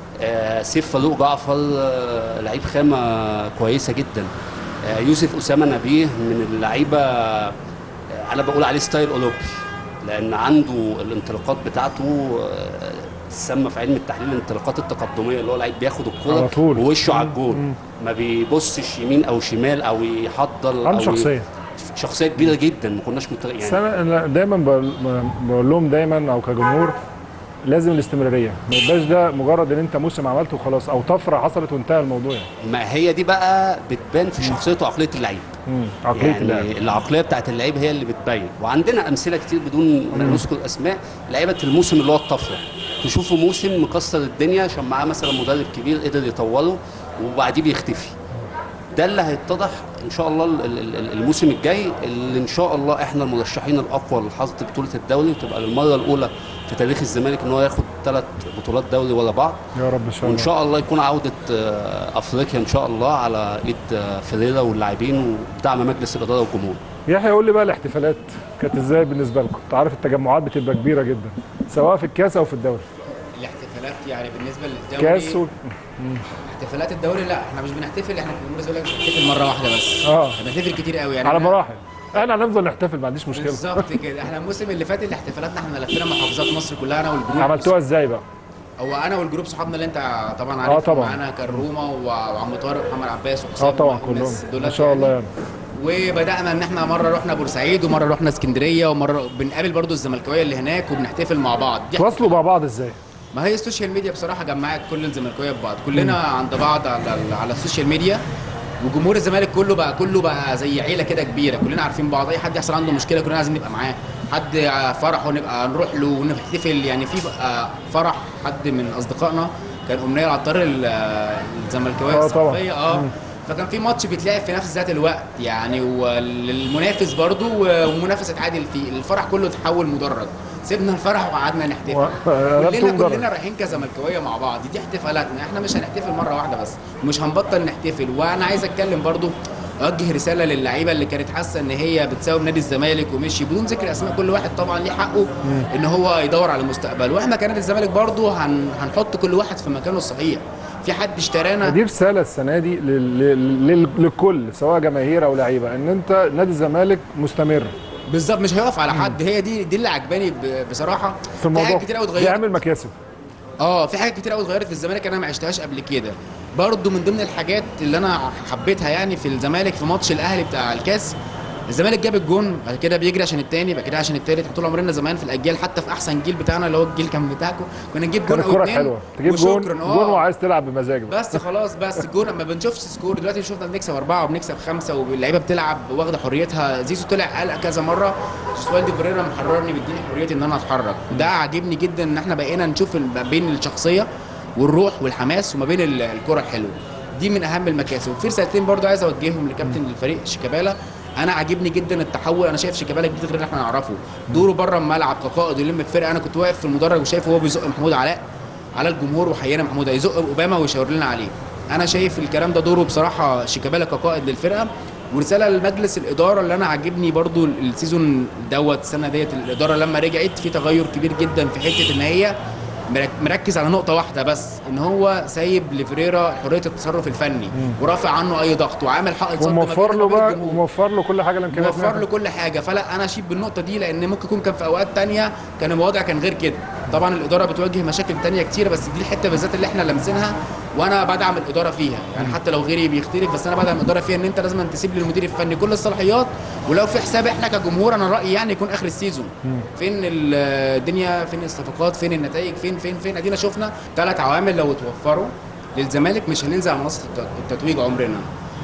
[SPEAKER 5] آه، سيف فاروق جعفر آه، لعيب خامه كويسه جدا آه، يوسف اسامه نبيه من اللعيبه آه، انا بقول عليه ستايل اوروبي لان عنده الانطلاقات بتاعته آه، تسمى في علم التحليل الانطلاقات التقدميه اللي هو لعيب بياخد
[SPEAKER 1] على
[SPEAKER 5] الكوره
[SPEAKER 1] طول.
[SPEAKER 5] ووشه على
[SPEAKER 1] مم.
[SPEAKER 5] الجول
[SPEAKER 1] مم.
[SPEAKER 5] ما بيبصش يمين او شمال او يحضر
[SPEAKER 1] عنده
[SPEAKER 5] أو ي-
[SPEAKER 1] شخصيه
[SPEAKER 5] شخصيه كبيره جدا ما كناش مت...
[SPEAKER 1] بس
[SPEAKER 5] يعني
[SPEAKER 1] انا أنا دايما بقول بقول لهم دايما او كجمهور لازم الاستمراريه ما يبقاش ده مجرد ان انت موسم عملته وخلاص او طفره حصلت وانتهى الموضوع يعني
[SPEAKER 5] ما هي دي بقى بتبان في شخصيه وعقليه اللعيب
[SPEAKER 1] مم. عقليه
[SPEAKER 5] يعني
[SPEAKER 1] اللاعب
[SPEAKER 5] العقليه بتاعت اللعيب هي اللي بتبين وعندنا امثله كتير بدون ما نذكر اسماء لعيبه الموسم اللي هو الطفره تشوفوا موسم مكسر الدنيا عشان معاه مثلا مدرب كبير قدر يطوله وبعديه بيختفي ده اللي هيتضح ان شاء الله ال- ال- ال- الموسم الجاي اللي ان شاء الله احنا المرشحين الاقوى لحظه بطوله الدوري وتبقى للمره الاولى في تاريخ الزمالك ان هو ياخد ثلاث بطولات دوري ورا بعض
[SPEAKER 1] يا رب ان شاء
[SPEAKER 5] وان
[SPEAKER 1] الله
[SPEAKER 5] شاء الله يكون عوده آه، افريقيا ان شاء الله على ايد آه، فيريرا واللاعبين ودعم مجلس الاداره والجمهور
[SPEAKER 1] يحيى قول لي بقى الاحتفالات كانت ازاي بالنسبه لكم؟ انت عارف التجمعات بتبقى كبيره جدا سواء في الكاس او في الدوري
[SPEAKER 2] الاحتفالات يعني بالنسبه للدوري
[SPEAKER 1] كاس و...
[SPEAKER 2] احتفالات الدوري لا احنا مش بنحتفل احنا في الجمهوريه الزمالك بنحتفل مره واحده بس
[SPEAKER 1] اه
[SPEAKER 2] بنحتفل كتير قوي يعني
[SPEAKER 1] على
[SPEAKER 2] إحنا-
[SPEAKER 1] مراحل احنا هنفضل نحتفل ما عنديش مشكله
[SPEAKER 2] بالظبط كده احنا الموسم اللي فات اللي احتفالاتنا احنا لفينا محافظات مصر كلها انا والجروب
[SPEAKER 1] عملتوها ازاي بقى؟
[SPEAKER 2] هو انا والجروب صحابنا اللي انت طبعا عارف
[SPEAKER 1] طبعا.
[SPEAKER 2] معانا كان روما و- وعم طارق ومحمد عباس وحسام
[SPEAKER 1] اه طبعا
[SPEAKER 2] والناس
[SPEAKER 1] كلهم
[SPEAKER 2] دولت
[SPEAKER 1] ما شاء الله
[SPEAKER 2] يعني.
[SPEAKER 1] يعني
[SPEAKER 2] وبدانا ان احنا مره رحنا بورسعيد ومره رحنا اسكندريه ومره بنقابل برضو الزملكاويه اللي هناك وبنحتفل مع بعض دي
[SPEAKER 1] تواصلوا مع بعض ازاي؟
[SPEAKER 2] ما هي السوشيال ميديا بصراحه جمعت كل الزملكاويه ببعض كلنا عند بعض على ال- على السوشيال ميديا وجمهور الزمالك كله بقى كله بقى زي عيله كده كبيره كلنا عارفين بعض اي حد يحصل عنده مشكله كلنا عايزين نبقى معاه حد فرحه نبقى نروح له ونحتفل يعني في بقى فرح حد من اصدقائنا كان امنيه العطار ال- الزملكاويه
[SPEAKER 1] آه طبعا.
[SPEAKER 2] الصحفيه اه فكان في ماتش بيتلعب في نفس ذات الوقت يعني والمنافس برضو ومنافس اتعادل فيه الفرح كله تحول مدرج سيبنا الفرح وقعدنا نحتفل
[SPEAKER 1] و- قلبتوا
[SPEAKER 2] كلنا
[SPEAKER 1] مدرج.
[SPEAKER 2] كلنا رايحين كزملكاويه مع بعض دي احتفالاتنا احنا مش هنحتفل مره واحده بس مش هنبطل نحتفل وانا عايز اتكلم برضو اوجه رساله للعيبه اللي كانت حاسه ان هي بتساوي نادي الزمالك ومشي بدون ذكر اسماء كل واحد طبعا ليه حقه ان هو يدور على المستقبل واحنا كنادي الزمالك برضو هن... هنحط كل واحد في مكانه الصحيح في حد اشترانا
[SPEAKER 1] دي رساله السنه دي لل... لل... لل... للكل سواء جماهير او لعيبه ان انت نادي الزمالك مستمر
[SPEAKER 2] بالظبط مش هيقف على حد هي دي دي اللي عجباني ب- بصراحه
[SPEAKER 1] في الموضوع
[SPEAKER 2] حاجات كتير قوي اتغيرت
[SPEAKER 1] بيعمل مكاسب
[SPEAKER 2] اه في حاجات كتير قوي اتغيرت في الزمالك انا ما عشتهاش قبل كده برضو من ضمن الحاجات اللي انا حبيتها يعني في الزمالك في ماتش الاهلي بتاع الكاس الزمالك جاب الجون بعد كده بيجري عشان التاني بعد كده عشان التالت طول عمرنا زمان في الاجيال حتى في احسن جيل بتاعنا اللي هو الجيل كان بتاعكم كنا نجيب جون
[SPEAKER 1] كان
[SPEAKER 2] او
[SPEAKER 1] الكوره
[SPEAKER 2] اتنين
[SPEAKER 1] حلوه تجيب جون
[SPEAKER 2] وشكراً.
[SPEAKER 1] جون وعايز تلعب بمزاج بقى.
[SPEAKER 2] بس خلاص بس الجون ما بنشوفش سكور دلوقتي شفنا بنكسب اربعه وبنكسب خمسه واللعيبه بتلعب واخده حريتها زيزو طلع قال كذا مره جوسوالدي بريرا محررني بيديني حريتي ان انا اتحرك ده عاجبني جدا ان احنا بقينا نشوف ما بين الشخصيه والروح والحماس وما بين ال- الكره الحلوه دي من اهم المكاسب وفي رسالتين برضو عايز اوجههم لكابتن الفريق شيكابالا انا عاجبني جدا التحول انا شايف شيكابالا جديد غير اللي احنا نعرفه دوره بره الملعب كقائد ويلم الفرقه انا كنت واقف في المدرج وشايفه وهو بيزق محمود علاء على الجمهور وحيانا محمود هيزق اوباما ويشاور لنا عليه انا شايف الكلام ده دوره بصراحه شيكابالا كقائد للفرقه ورساله لمجلس الاداره اللي انا عاجبني برضو السيزون دوت السنه ديت الاداره لما رجعت في تغير كبير جدا في حته ان هي مرك- مركز على نقطه واحده بس ان هو سايب لفريرا حريه التصرف الفني ورافع عنه اي ضغط وعامل حائط صد ما
[SPEAKER 1] وموفر
[SPEAKER 2] بينه
[SPEAKER 1] له
[SPEAKER 2] وبين
[SPEAKER 1] بقى
[SPEAKER 2] الجمهور.
[SPEAKER 1] وموفر له كل حاجه الامكانيات
[SPEAKER 2] موفر
[SPEAKER 1] منها.
[SPEAKER 2] له كل حاجه فلا انا اشيد بالنقطه دي لان ممكن يكون كان في اوقات تانية كان الوضع كان غير كده طبعا الاداره بتواجه مشاكل تانية كتير بس دي الحته بالذات اللي احنا لامسينها وانا بدعم الاداره فيها يعني حتى لو غيري بيختلف بس انا بدعم الاداره فيها ان انت لازم تسيب للمدير الفني كل الصلاحيات ولو في حساب احنا كجمهور انا رايي يعني يكون اخر السيزون فين ال- الدنيا فين الصفقات فين النتائج فين فين فين ادينا شفنا ثلاث عوامل لو اتوفروا للزمالك مش هننزل على منصه الت- التتويج عمرنا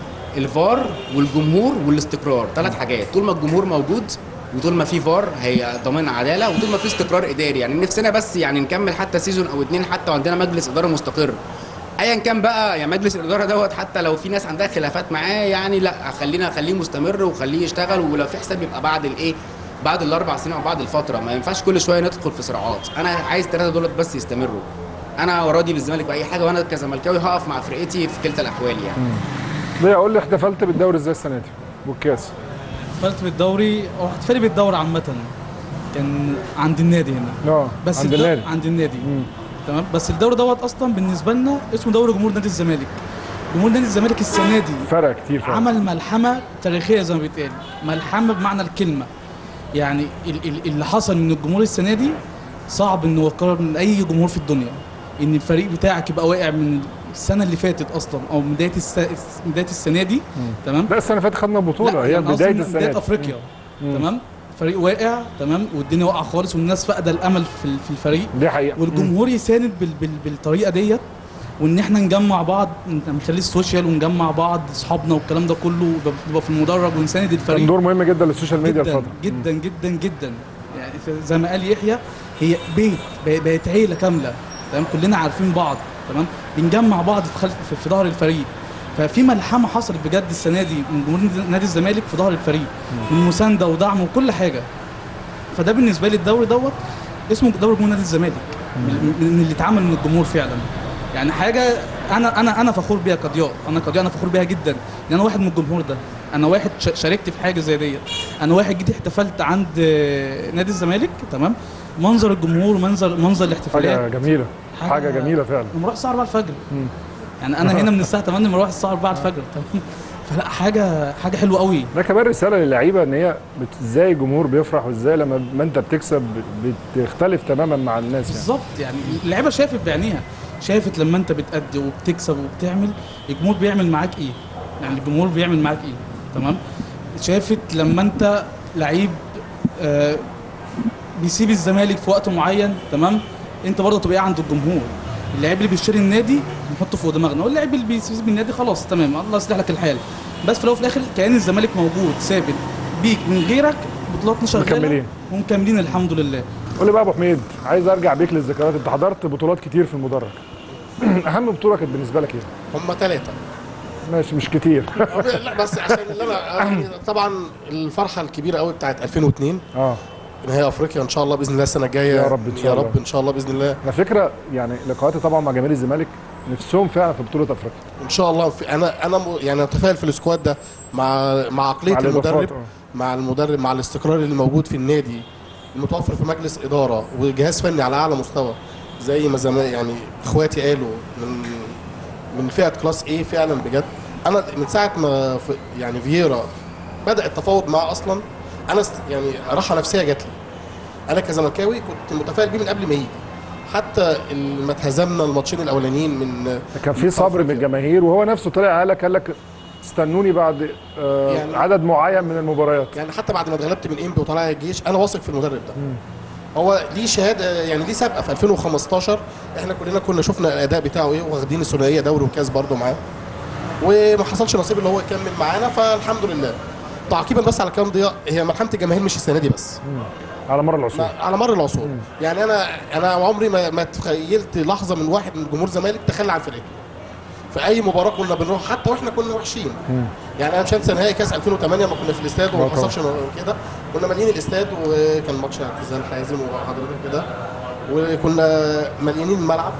[SPEAKER 2] الفار والجمهور والاستقرار ثلاث حاجات طول ما الجمهور موجود وطول ما في فار هي ضمان عداله وطول ما في استقرار اداري يعني نفسنا بس يعني نكمل حتى سيزون او اتنين حتى وعندنا مجلس اداره مستقر ايا كان بقى يعني مجلس الاداره دوت حتى لو في ناس عندها خلافات معاه يعني لا خلينا خليه مستمر وخليه يشتغل ولو في حساب يبقى بعد الايه بعد الاربع سنين او بعد الفتره ما ينفعش كل شويه ندخل في صراعات انا عايز ثلاثه دولت بس يستمروا انا راضي بالزمالك باي حاجه وانا كزملكاوي هقف مع فرقتي في كلتا الاحوال يعني
[SPEAKER 1] ليه اقول لي احتفلت بالدوري ازاي السنه دي والكاس
[SPEAKER 3] احتفلت بالدوري او احتفالي بالدوري عامه كان عند النادي هنا
[SPEAKER 1] اه
[SPEAKER 3] بس
[SPEAKER 1] عند
[SPEAKER 3] الدو-
[SPEAKER 1] النادي
[SPEAKER 3] عند النادي
[SPEAKER 1] مم.
[SPEAKER 3] تمام بس الدوري دوت اصلا بالنسبه لنا اسمه دوري جمهور نادي الزمالك جمهور نادي الزمالك السنه دي
[SPEAKER 1] فرق كتير فعلا
[SPEAKER 3] عمل ملحمه تاريخيه زي ما بيتقال ملحمه بمعنى الكلمه يعني ال- ال- اللي حصل من الجمهور السنه دي صعب انه يتكرر من اي جمهور في الدنيا ان الفريق بتاعك يبقى واقع من السنه اللي فاتت اصلا او من بدايه الس... بدايه السنه دي تمام
[SPEAKER 1] لا السنه اللي فاتت خدنا بطوله
[SPEAKER 3] لا،
[SPEAKER 1] هي
[SPEAKER 3] يعني قصدي
[SPEAKER 1] بدايه
[SPEAKER 3] من
[SPEAKER 1] السنه
[SPEAKER 3] بدايه
[SPEAKER 1] دي.
[SPEAKER 3] افريقيا
[SPEAKER 1] مم.
[SPEAKER 3] تمام فريق واقع تمام والدنيا واقعه خالص والناس فاقده الامل في ال- في الفريق
[SPEAKER 1] دي حقيقه
[SPEAKER 3] والجمهور يساند بال بال بالطريقه ديت وان احنا نجمع بعض من خلال السوشيال ونجمع بعض اصحابنا والكلام ده كله يبقى- يبقى في المدرج ونساند
[SPEAKER 1] كان
[SPEAKER 3] الفريق
[SPEAKER 1] دور مهم جدا للسوشيال ميديا
[SPEAKER 3] جدا
[SPEAKER 1] الفتره
[SPEAKER 3] جدا جدا جدا يعني ف- زي ما قال يحيى هي بيت ب- بقت عيله كامله تمام كلنا عارفين بعض تمام بنجمع بعض في خلف في, في ظهر الفريق ففي ملحمه حصلت بجد السنه دي من جمهور نادي الزمالك في ظهر الفريق من مسانده ودعم وكل حاجه فده بالنسبه لي الدوري دوت اسمه دوري جمهور نادي الزمالك من من اللي اتعمل من الجمهور فعلا يعني حاجه انا انا انا فخور بيها كضياء انا كضياء انا فخور بيها جدا ان انا واحد من الجمهور ده انا واحد ش- شاركت في حاجه زي ديت انا واحد جيت احتفلت عند آه، نادي الزمالك تمام منظر الجمهور منظر منظر الاحتفالات
[SPEAKER 1] حاجه جميله
[SPEAKER 3] حاجة-
[SPEAKER 1] حاجه جميله فعلا
[SPEAKER 3] انا بروح الساعه 4 الفجر
[SPEAKER 1] مم.
[SPEAKER 3] يعني انا هنا من الساعه 8 بروح الساعه 4 الفجر تمام فلا حاجه حاجه حلوه قوي
[SPEAKER 1] ده كمان رساله للعيبه ان هي بت- ازاي الجمهور بيفرح وازاي لما ما انت بتكسب بتختلف تماما مع الناس يعني
[SPEAKER 3] بالظبط يعني اللعيبه شافت بعينيها شافت لما انت بتأدي وبتكسب وبتعمل الجمهور بيعمل معاك ايه يعني الجمهور بيعمل معاك ايه تمام شافت لما انت لعيب آه بيسيب الزمالك في وقت معين تمام انت برضه تبقى عند الجمهور اللعيب اللي بيشتري النادي نحطه فوق دماغنا واللعيب اللي بيسيب النادي خلاص تمام الله يصلح لك الحال بس في الاول وفي الاخر كيان الزمالك موجود ثابت بيك من غيرك بطولاتنا شغاله
[SPEAKER 1] مكملين.
[SPEAKER 3] ومكملين الحمد لله
[SPEAKER 1] قول لي بقى يا ابو حميد عايز ارجع بيك للذكريات انت حضرت بطولات كتير في المدرج اهم بطوله كانت بالنسبه لك ايه
[SPEAKER 4] هم ثلاثه
[SPEAKER 1] ماشي مش كتير
[SPEAKER 4] لا بس عشان اللي انا يعني طبعا الفرحه الكبيره قوي بتاعت 2002
[SPEAKER 1] اه
[SPEAKER 4] نهائي افريقيا ان شاء الله باذن الله السنه الجايه
[SPEAKER 1] يا رب إن شاء
[SPEAKER 4] يا
[SPEAKER 1] الله.
[SPEAKER 4] رب ان شاء الله باذن الله
[SPEAKER 1] على فكره يعني لقاءاتي طبعا مع جماهير الزمالك نفسهم فعلا في بطوله افريقيا
[SPEAKER 4] ان شاء الله في انا انا م- يعني اتفائل في السكواد ده مع مع عقليه
[SPEAKER 1] مع الإضافات،
[SPEAKER 4] المدرب
[SPEAKER 1] آه.
[SPEAKER 4] مع المدرب مع الاستقرار اللي موجود في النادي المتوفر في مجلس اداره وجهاز فني على اعلى مستوى زي ما زمان يعني اخواتي قالوا من من فئه كلاس ايه فعلا بجد انا من ساعه ما في يعني فييرا بدا التفاوض معاه اصلا انا است يعني راحه نفسيه جات لي انا كزملكاوي كنت متفائل بيه من قبل ما يجي حتى لما اتهزمنا الماتشين الاولانيين من
[SPEAKER 1] كان في صبر من الجماهير وهو نفسه طلع قال لك قال لك استنوني بعد آه
[SPEAKER 4] يعني-
[SPEAKER 1] عدد معين من المباريات
[SPEAKER 4] يعني حتى بعد ما اتغلبت من انبي وطلع الجيش انا واثق في المدرب ده هو ليه شهاده يعني ليه سابقه في 2015 احنا كلنا كنا شفنا الاداء بتاعه ايه واخدين الثنائيه دوري وكاس برضه معاه وما حصلش نصيب اللي هو يكمل معانا فالحمد لله تعقيبا بس على كلام ضياء هي ملحمه الجماهير مش السنه دي بس
[SPEAKER 1] على مر العصور
[SPEAKER 4] ما- على مر العصور يعني انا انا عمري ما ما تخيلت لحظه من واحد من جمهور زمالك تخلى عن فرقته في اي مباراه كنا بنروح حتى واحنا كنا وحشين يعني انا مش هنسى نهائي كاس 2008 لما كنا في الاستاد وما
[SPEAKER 1] آه طبعا.
[SPEAKER 4] حصلش كده كنا مالين الاستاد وكان ماتش اعتزال حازم وحضرتك كده وكنا مليانين الملعب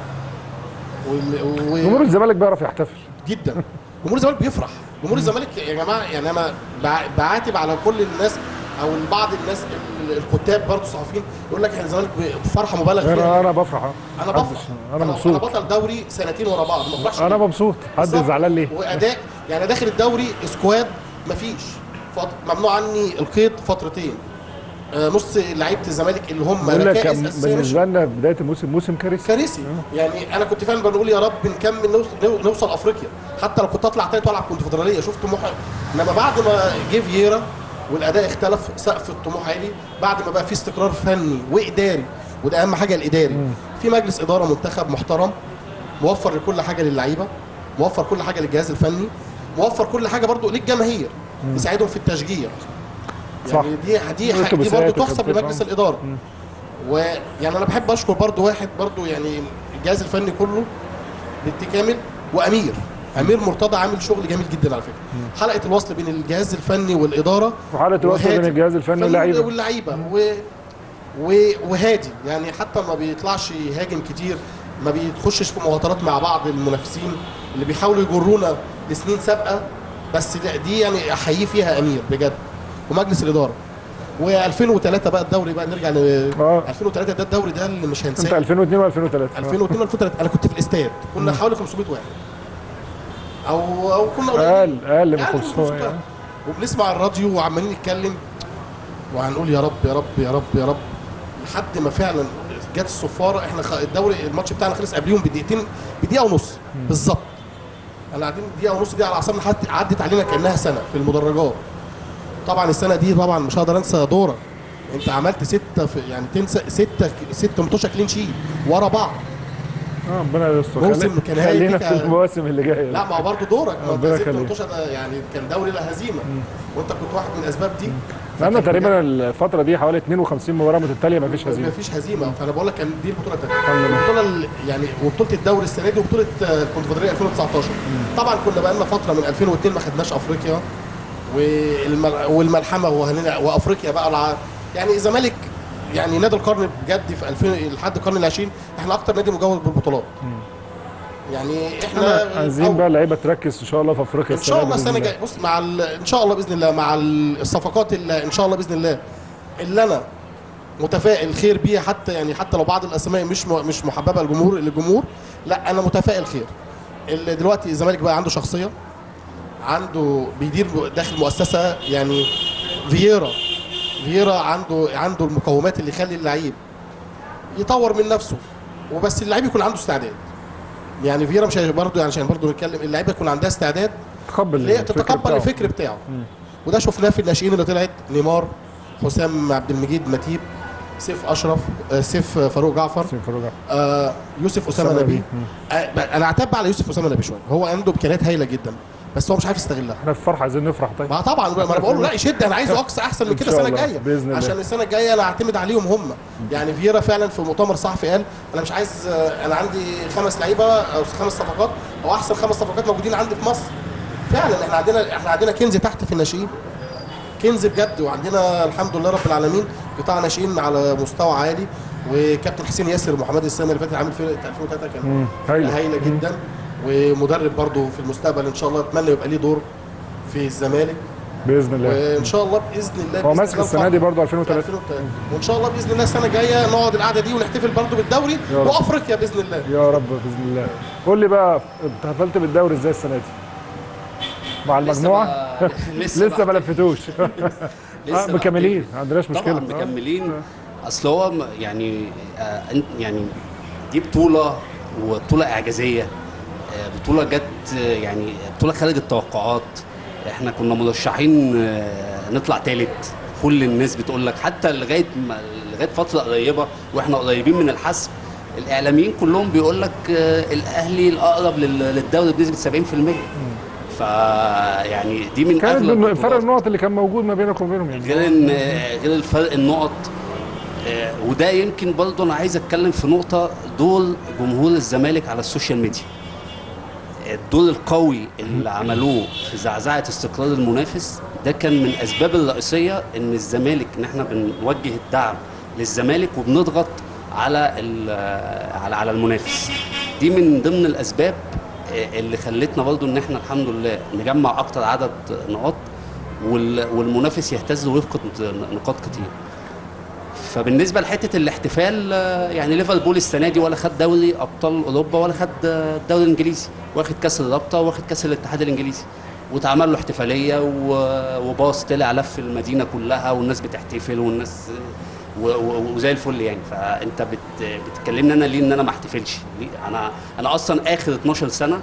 [SPEAKER 4] وال- و...
[SPEAKER 1] جمهور الزمالك بيعرف يحتفل
[SPEAKER 4] جدا جمهور الزمالك بيفرح جمهور الزمالك يا جماعه يعني انا بع- بعاتب على كل الناس او بعض الناس ال- الكتاب برضه الصحفيين يقول لك احنا الزمالك فرحه مبالغ
[SPEAKER 1] انا
[SPEAKER 4] فيها
[SPEAKER 1] انا بفرح آه.
[SPEAKER 4] انا
[SPEAKER 1] محدش-
[SPEAKER 4] بفرح
[SPEAKER 1] انا
[SPEAKER 4] انا
[SPEAKER 1] مبسوط
[SPEAKER 4] بطل دوري سنتين ورا بعض ما بفرحش
[SPEAKER 1] انا
[SPEAKER 4] ليه؟
[SPEAKER 1] مبسوط حد
[SPEAKER 4] بالظبط.
[SPEAKER 1] زعلان ليه
[SPEAKER 4] واداء يعني داخل الدوري سكواد مفيش فط... ممنوع عني القيد فترتين آه، نص لعيبه الزمالك اللي هم
[SPEAKER 1] بقول لك
[SPEAKER 4] ركائز
[SPEAKER 1] كان
[SPEAKER 4] اساسيه مش
[SPEAKER 1] بالنسبه لنا بدايه الموسم موسم كارثي
[SPEAKER 4] كارثي يعني انا كنت فعلا بنقول يا رب نكمل نوصل, نو- نوصل افريقيا حتى لو كنت اطلع تالت والعب كونفدراليه شفت طموح انما بعد ما جه فييرا والاداء اختلف سقف الطموح عالي بعد ما بقى في استقرار فني واداري وده اهم حاجه الاداري في مجلس اداره منتخب محترم موفر لكل حاجه للعيبه موفر كل حاجه للجهاز الفني موفر كل حاجه برضو للجماهير يساعدهم في التشجيع
[SPEAKER 1] صح.
[SPEAKER 4] يعني دي دي ح- دي
[SPEAKER 1] أتوبيسات
[SPEAKER 4] برضو تحسب
[SPEAKER 1] وكده.
[SPEAKER 4] لمجلس الاداره ويعني انا بحب اشكر برضو واحد برضو يعني الجهاز الفني كله بالتكامل وامير امير مرتضى عامل شغل جميل جدا على فكره حلقه الوصل بين الجهاز الفني والاداره
[SPEAKER 1] وحاله الوصل بين
[SPEAKER 4] وهادي.
[SPEAKER 1] الجهاز الفني
[SPEAKER 4] فن-
[SPEAKER 1] واللعيبه
[SPEAKER 4] واللعيبه و... و... وهادي يعني حتى ما بيطلعش يهاجم كتير ما بيتخشش في مواطنات مع بعض المنافسين اللي بيحاولوا يجرونا لسنين سابقه بس دي- دي يعني احييه فيها امير بجد ومجلس الاداره و2003 بقى الدوري بقى نرجع ل
[SPEAKER 1] اه
[SPEAKER 4] 2003 ده الدوري ده اللي مش
[SPEAKER 1] انت
[SPEAKER 4] هنساه
[SPEAKER 1] 2002 و2003
[SPEAKER 4] 2002 2003 انا كنت في الاستاد كنا حوالي 500 واحد او او كنا قليلين
[SPEAKER 1] اقل اقل من
[SPEAKER 4] يعني
[SPEAKER 1] 500
[SPEAKER 4] واحد.
[SPEAKER 1] يعني.
[SPEAKER 4] وبنسمع الراديو وعمالين نتكلم وهنقول يا رب يا رب يا رب يا رب لحد ما فعلا جت الصفاره احنا خ... الدوري الماتش بتاعنا خلص قبليهم بدقيقتين بدقيقه ونص بالظبط انا قاعدين دقيقه ونص دي على اعصابنا حد- عدت علينا كانها سنه في المدرجات طبعا السنه دي طبعا مش هقدر انسى دورك انت عملت سته في يعني تنسى سته سته متوشه كلين شيت ورا بعض
[SPEAKER 1] اه ربنا يستر
[SPEAKER 4] موسم
[SPEAKER 1] خلي-
[SPEAKER 4] كان هايل
[SPEAKER 1] خلينا
[SPEAKER 4] فيك
[SPEAKER 1] في
[SPEAKER 4] يا-
[SPEAKER 1] المواسم اللي جايه
[SPEAKER 4] لا ما هو برضه دورك ما انت
[SPEAKER 1] ربنا
[SPEAKER 4] سته
[SPEAKER 1] يخليك.
[SPEAKER 4] متوشه ده يعني كان دوري لا هزيمه وانت كنت واحد من الاسباب دي
[SPEAKER 1] لان
[SPEAKER 4] فكان
[SPEAKER 1] تقريبا الفتره دي حوالي 52 مباراه متتاليه ما فيش
[SPEAKER 4] ما
[SPEAKER 1] هزيمه
[SPEAKER 4] فيش هزيمه فانا بقول لك كان دي البطوله الثانيه
[SPEAKER 1] الحمد لله.
[SPEAKER 4] البطوله ال- يعني وبطوله الدوري السنه دي وبطوله آه، الكونفدراليه 2019 طبعا كنا بقى لنا فتره من 2002 ما خدناش افريقيا والمل- والملحمه وهننا وافريقيا بقى الع... يعني الزمالك يعني نادي القرن بجد في 2000 لحد القرن العشرين احنا اكتر نادي مجوز بالبطولات يعني احنا
[SPEAKER 1] احنا عايزين
[SPEAKER 4] أو-
[SPEAKER 1] بقى اللعيبه تركز ان شاء الله في افريقيا
[SPEAKER 4] ان شاء الله
[SPEAKER 1] دي
[SPEAKER 4] السنه
[SPEAKER 1] بإذن
[SPEAKER 4] الجايه بص مع ال- ان شاء الله باذن الله مع ال- الصفقات اللي ان شاء الله باذن الله اللي انا متفائل خير بيها حتى يعني حتى لو بعض الاسماء مش م- مش محببه للجمهور للجمهور لا انا متفائل خير اللي دلوقتي الزمالك بقى عنده شخصيه عنده بيدير داخل مؤسسه يعني فييرا فييرا عنده عنده المقومات اللي يخلي اللعيب يطور من نفسه وبس اللعيب يكون عنده استعداد يعني فييرا مش برضه يعني عشان برضه نتكلم اللعيبه يكون عندها استعداد
[SPEAKER 1] تقبل
[SPEAKER 4] اللي هي
[SPEAKER 1] الفكر
[SPEAKER 4] تتقبل
[SPEAKER 1] بتاعه.
[SPEAKER 4] الفكر بتاعه وده شفناه في الناشئين اللي طلعت نيمار حسام عبد المجيد متيب سيف اشرف آه، سيف فاروق جعفر
[SPEAKER 1] سيف فاروق.
[SPEAKER 4] آه، يوسف اسامه
[SPEAKER 1] أسامة
[SPEAKER 4] نبي
[SPEAKER 1] نبي.
[SPEAKER 4] آه، انا اعتب على يوسف اسامه نبي شويه هو عنده امكانيات هايله جدا بس هو مش عارف يستغلها
[SPEAKER 1] احنا في فرحه عايزين نفرح طيب
[SPEAKER 4] ما طبعا ما انا بقول له لا يشد انا عايزه اقصى احسن من
[SPEAKER 1] إن
[SPEAKER 4] كده
[SPEAKER 1] شاء
[SPEAKER 4] السنه
[SPEAKER 1] الله،
[SPEAKER 4] الجايه
[SPEAKER 1] بإذن الله.
[SPEAKER 4] عشان السنه الجايه انا اعتمد عليهم هم يعني فييرا فعلا في مؤتمر صحفي قال انا مش عايز آه، انا عندي خمس لعيبه او خمس صفقات او احسن خمس صفقات موجودين عندي في مصر فعلا احنا عندنا احنا عندنا كنز تحت في الناشئين كنز بجد وعندنا الحمد لله رب العالمين قطاع ناشئين على مستوى عالي وكابتن حسين ياسر محمد السنه اللي فاتت عامل فرقه 2003 كان
[SPEAKER 1] مم. هايلة.
[SPEAKER 4] هايله جدا ومدرب برضه في المستقبل ان شاء الله اتمنى يبقى ليه دور في الزمالك
[SPEAKER 1] باذن الله
[SPEAKER 4] وان شاء الله باذن الله
[SPEAKER 1] هو
[SPEAKER 4] بإذن
[SPEAKER 1] ماسك
[SPEAKER 4] الله
[SPEAKER 1] السنه دي برضه 2003
[SPEAKER 4] 2003 وان شاء الله باذن الله السنه الجايه نقعد القعده دي ونحتفل برضه بالدوري
[SPEAKER 1] يا رب.
[SPEAKER 4] وافريقيا باذن الله
[SPEAKER 1] يا رب باذن الله قول لي بقى انت حفلت بالدوري ازاي السنه دي مع المجموعه
[SPEAKER 5] ما- لسه
[SPEAKER 1] لسه ما لفتوش
[SPEAKER 5] لسه
[SPEAKER 1] آه،
[SPEAKER 5] ما
[SPEAKER 1] مكملين ما عندناش مشكله
[SPEAKER 5] طبعا
[SPEAKER 1] آه.
[SPEAKER 5] مكملين اصل هو م- يعني آه أنت- يعني دي بطوله وبطوله اعجازيه آه بطوله جت آه، يعني بطوله خارج التوقعات احنا كنا مرشحين آه، نطلع ثالث كل الناس بتقول لك حتى لغايه ما- لغايه فتره قريبه واحنا قريبين من الحسم الاعلاميين كلهم بيقول لك آه، الاهلي الاقرب لل- للدوري بنسبه 70% ف يعني دي من
[SPEAKER 1] كانت
[SPEAKER 5] اغلى
[SPEAKER 1] بالن-
[SPEAKER 5] البطولات.
[SPEAKER 1] فرق النقط اللي كان موجود ما بينك وبينهم يعني
[SPEAKER 5] غير ان غير الفرق النقط آه، وده يمكن برضه انا عايز اتكلم في نقطه دور جمهور الزمالك على السوشيال ميديا الدور القوي اللي عملوه في زعزعه استقرار المنافس ده كان من الاسباب الرئيسيه ان الزمالك ان احنا بنوجه الدعم للزمالك وبنضغط على ال- على على المنافس دي من ضمن الاسباب آه، اللي خلتنا برضه ان احنا الحمد لله نجمع اكتر عدد نقاط وال- والمنافس يهتز ويفقد نقاط كتير فبالنسبه لحته الاحتفال آه، يعني ليفربول السنه دي ولا خد دوري ابطال اوروبا ولا خد آه، الدوري الانجليزي واخد كاس الرابطه واخد كاس الاتحاد الانجليزي واتعمل له احتفاليه و- وباص طلع لف المدينه كلها والناس بتحتفل والناس و- و- وزي الفل يعني فانت بت بتكلمني انا ليه ان انا ما احتفلش ليه؟ انا انا اصلا اخر 12 سنه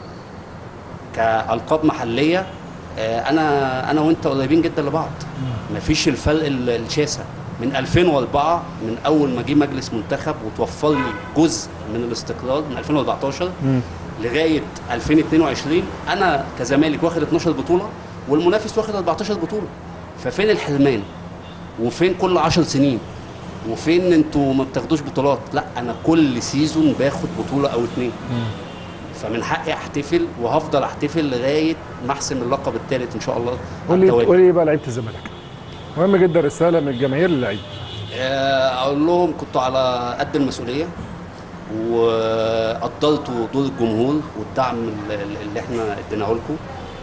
[SPEAKER 5] كالقاب محليه آه، انا انا وانت قريبين جدا لبعض مفيش الفرق ال- الشاسع من 2004 من اول ما جه مجلس منتخب وتوفر لي جزء من الاستقرار من 2014 لغايه 2022 انا كزمالك واخد 12 بطوله والمنافس واخد 14 بطوله ففين الحرمان وفين كل 10 سنين وفين انتوا ما بتاخدوش بطولات لا انا كل سيزون باخد بطوله او اتنين فمن حقي احتفل وهفضل احتفل لغايه ما احسم اللقب الثالث ان شاء الله
[SPEAKER 1] قول
[SPEAKER 5] على
[SPEAKER 1] لي
[SPEAKER 5] التوالي.
[SPEAKER 1] قول لي بقى لعيبه الزمالك مهم جدا رساله من الجماهير للعيبه
[SPEAKER 5] آه، اقول لهم كنتوا على قد المسؤوليه قدرتوا دور الجمهور والدعم اللي اللي احنا اديناه لكم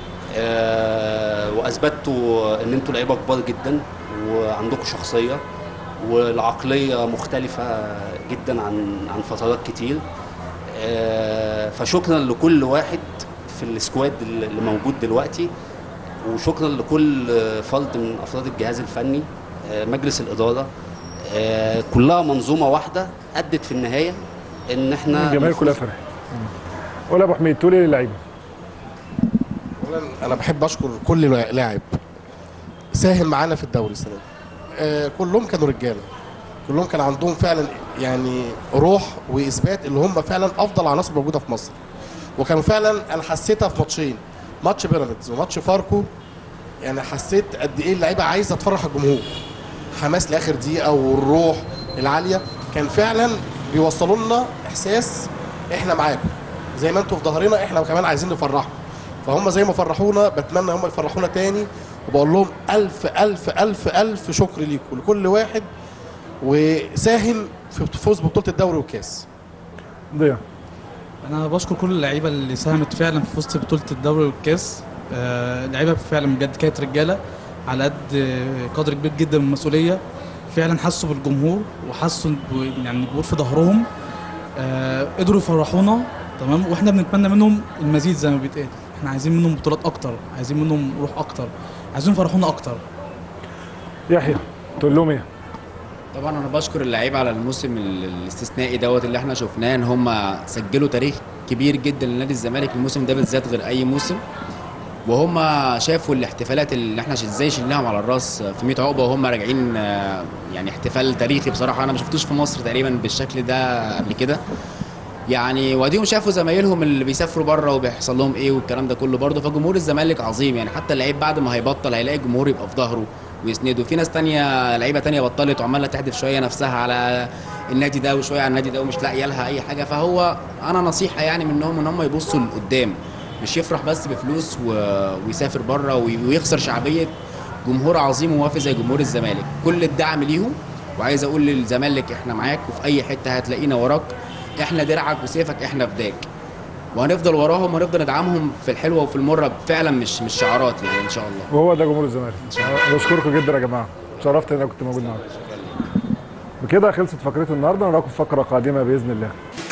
[SPEAKER 5] آه، واثبتوا ان انتوا لعيبه كبار جدا وعندكم شخصيه والعقليه مختلفه جدا عن عن فترات كتير آه، فشكرا لكل واحد في السكواد اللي موجود دلوقتي وشكرا لكل فرد من افراد الجهاز الفني آه، مجلس الاداره آه، كلها منظومه واحده ادت في النهايه ان احنا
[SPEAKER 1] الجماهير كلها
[SPEAKER 5] نفوز.
[SPEAKER 1] فرح قول يا ابو حميد تقول ايه للعيبه
[SPEAKER 4] اولا انا بحب اشكر كل لاعب ساهم معانا في الدوري السنه دي آه كلهم كانوا رجاله كلهم كان عندهم فعلا يعني روح واثبات اللي هم فعلا افضل عناصر موجوده في مصر وكانوا فعلا انا حسيتها في ماتشين ماتش بيراميدز وماتش فاركو يعني حسيت قد ايه اللعيبه عايزه تفرح الجمهور حماس لاخر دقيقه والروح العاليه كان فعلا بيوصلوا لنا احساس احنا معاكم زي ما انتوا في ظهرنا احنا كمان عايزين نفرحكم فهم زي ما فرحونا بتمنى هم يفرحونا تاني وبقول لهم الف الف الف الف شكر ليكم لكل واحد وساهم في فوز ببطوله الدوري والكاس
[SPEAKER 1] ضياء
[SPEAKER 3] انا بشكر كل اللعيبه اللي ساهمت فعلا في وسط بطوله الدوري والكاس آه، اللعيبه فعلا بجد كانت رجاله على قد آه، قدر كبير جدا من المسؤوليه فعلا حسوا بالجمهور وحسوا ب- يعني الجمهور في ظهرهم آه، قدروا يفرحونا تمام واحنا بنتمنى منهم المزيد زي ما بيتقال احنا عايزين منهم بطولات اكتر عايزين منهم روح اكتر عايزين يفرحونا اكتر
[SPEAKER 1] يحيى تقول لهم ايه
[SPEAKER 2] طبعا انا بشكر اللعيبه على الموسم ال- الاستثنائي دوت اللي احنا شفناه ان هم سجلوا تاريخ كبير جدا لنادي الزمالك الموسم ده بالذات غير اي موسم وهم شافوا الاحتفالات اللي احنا ش- ازاي شلناهم على الراس في 100 عقبه وهم راجعين آه، يعني احتفال تاريخي بصراحه انا ما شفتوش في مصر تقريبا بالشكل ده قبل كده يعني واديهم شافوا زمايلهم اللي بيسافروا بره وبيحصل لهم ايه والكلام ده كله برضه فجمهور الزمالك عظيم يعني حتى اللعيب بعد ما هيبطل هيلاقي الجمهور يبقى في ظهره ويسنده في ناس تانية لعيبه تانية بطلت وعماله تحدف شويه نفسها على النادي ده وشويه على النادي ده ومش لاقيه لها اي حاجه فهو انا نصيحه يعني منهم ان هم يبصوا لقدام مش يفرح بس بفلوس و... ويسافر بره وي- ويخسر شعبيه جمهور عظيم ووافي زي جمهور الزمالك كل الدعم ليهم وعايز اقول للزمالك احنا معاك وفي اي حته هتلاقينا وراك احنا درعك وسيفك احنا فداك وهنفضل وراهم وهنفضل ندعمهم في الحلوه وفي المره فعلا مش مش شعارات يعني ان شاء الله
[SPEAKER 1] وهو ده جمهور الزمالك أنا بشكركم جدا يا جماعه شرفت ان انا كنت موجود معاكم بكده خلصت فقرتي النهارده نراكم في فقره قادمه باذن الله